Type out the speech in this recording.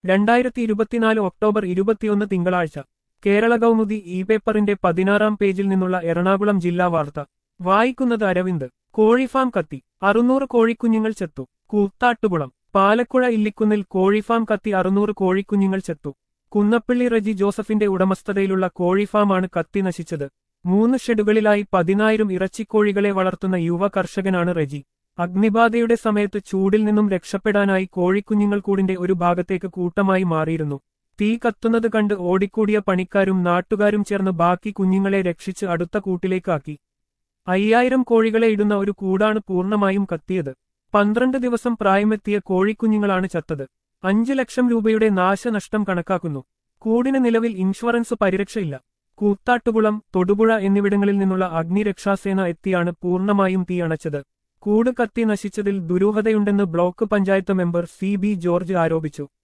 രണ്ടായിരത്തി ഇരുപത്തിനാല് ഒക്ടോബർ ഇരുപത്തിയൊന്ന് തിങ്കളാഴ്ച കേരള കൗമുദി ഇ പേപ്പറിന്റെ പതിനാറാം പേജിൽ നിന്നുള്ള എറണാകുളം ജില്ലാ വാർത്ത വായിക്കുന്നത് അരവിന്ദ് കോഴിഫാം കത്തി അറുന്നൂറ് കോഴിക്കുഞ്ഞുങ്ങൾ ചെത്തു കൂത്താട്ടുകുളം പാലക്കുഴ ഇല്ലിക്കുന്നിൽ കോഴിഫാം കത്തി അറുന്നൂറ് കോഴിക്കുഞ്ഞുങ്ങൾ ചെത്തു കുന്നപ്പള്ളി റജി ജോസഫിന്റെ ഉടമസ്ഥതയിലുള്ള കോഴിഫാമാണ് കത്തി നശിച്ചത് മൂന്ന് ഷെഡുകളിലായി പതിനായിരം ഇറച്ചിക്കോഴികളെ വളർത്തുന്ന യുവ കർഷകനാണ് റജി അഗ്നിബാധയുടെ സമയത്ത് ചൂടിൽ നിന്നും രക്ഷപ്പെടാനായി കോഴിക്കുഞ്ഞുങ്ങൾ കൂടിന്റെ ഒരു ഭാഗത്തേക്ക് കൂട്ടമായി മാറിയിരുന്നു തീ കത്തുന്നത് കണ്ട് ഓടിക്കൂടിയ പണിക്കാരും നാട്ടുകാരും ചേർന്ന് ബാക്കി കുഞ്ഞുങ്ങളെ രക്ഷിച്ച് അടുത്ത കൂട്ടിലേക്കാക്കി അയ്യായിരം കോഴികളെ ഇടുന്ന ഒരു കൂടാണ് പൂർണ്ണമായും കത്തിയത് പന്ത്രണ്ട് ദിവസം പ്രായമെത്തിയ കോഴിക്കുഞ്ഞുങ്ങളാണ് ചത്തത് അഞ്ചു ലക്ഷം രൂപയുടെ നാശനഷ്ടം കണക്കാക്കുന്നു കൂടിന് നിലവിൽ ഇൻഷുറൻസ് പരിരക്ഷയില്ല കൂത്താട്ടുകുളം തൊടുപുഴ എന്നിവിടങ്ങളിൽ നിന്നുള്ള അഗ്നിരക്ഷാസേന എത്തിയാണ് പൂർണ്ണമായും തീ അണച്ചത് കൂട് കത്തി നശിച്ചതിൽ ദുരൂഹതയുണ്ടെന്ന് block panchayat member C B George ആരോപിച്ചു